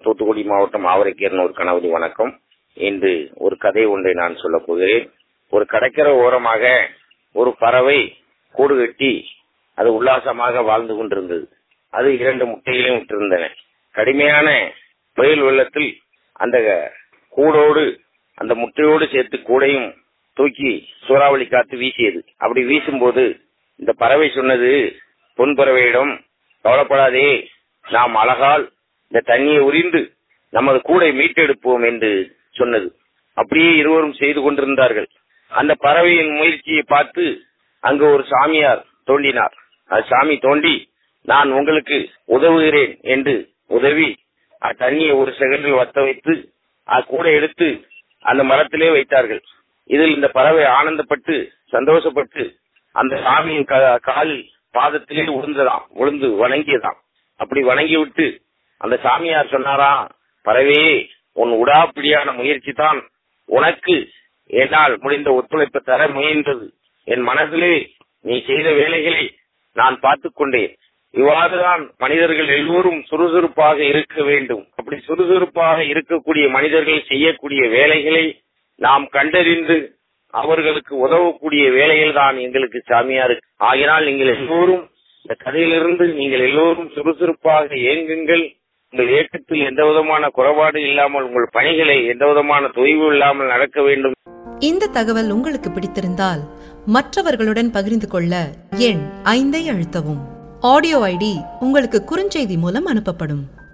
தூத்துக்குடி மாவட்டம் ஆவரைக்கீரனூர் கணபதி வணக்கம் இன்று ஒரு கதை ஒன்றை நான் சொல்லப் போகிறேன் ஒரு கடற்கரை ஓரமாக ஒரு பறவை கூடு கட்டி அது உல்லாசமாக வாழ்ந்து கொண்டிருந்தது அது இரண்டு முட்டைகளையும் விட்டிருந்தன கடுமையான புயல் வெள்ளத்தில் அந்த கூடோடு அந்த முட்டையோடு சேர்த்து கூடையும் தூக்கி சூறாவளி காத்து வீசியது அப்படி வீசும்போது இந்த பறவை சொன்னது பொன் பறவையிடம் கவலைப்படாதே நாம் அழகால் இந்த தண்ணியை உரிந்து நமது கூடை மீட்டெடுப்போம் என்று சொன்னது அப்படியே இருவரும் செய்து கொண்டிருந்தார்கள் அந்த பறவையின் முயற்சியை பார்த்து அங்கு ஒரு சாமியார் தோண்டினார் அது சாமி தோண்டி நான் உங்களுக்கு உதவுகிறேன் என்று உதவி தண்ணியை ஒரு செகண்டில் வத்த வைத்து கூட எடுத்து அந்த மரத்திலே வைத்தார்கள் இதில் இந்த பறவை ஆனந்தப்பட்டு சந்தோஷப்பட்டு அந்த சாமியின் காலில் பாதத்திலே விழுந்ததாம் விழுந்து வணங்கியதாம் அப்படி வணங்கி விட்டு அந்த சாமியார் சொன்னாரா பறவையே உன் உடாப்பிடியான முயற்சி தான் உனக்கு என்னால் முடிந்த ஒத்துழைப்பு தர முயன்றது என் மனதிலே நீ செய்த வேலைகளை நான் பார்த்துக் கொண்டேன் இவ்வாறுதான் மனிதர்கள் எல்லோரும் சுறுசுறுப்பாக இருக்க வேண்டும் அப்படி சுறுசுறுப்பாக இருக்கக்கூடிய மனிதர்கள் செய்யக்கூடிய வேலைகளை நாம் கண்டறிந்து அவர்களுக்கு உதவக்கூடிய வேலைகள் தான் எங்களுக்கு சாமியாருக்கு ஆகினால் நீங்கள் எல்லோரும் இந்த கதையிலிருந்து நீங்கள் எல்லோரும் சுறுசுறுப்பாக இயங்குங்கள் உங்கள் இயக்கத்தில் எந்த விதமான குறைபாடு இல்லாமல் உங்கள் பணிகளை எந்த விதமான தொய்வு இல்லாமல் நடக்க வேண்டும் இந்த தகவல் உங்களுக்கு பிடித்திருந்தால் மற்றவர்களுடன் பகிர்ந்து கொள்ள எண் ஐந்தை அழுத்தவும் ஆடியோ ஐடி உங்களுக்கு குறுஞ்செய்தி மூலம் அனுப்பப்படும்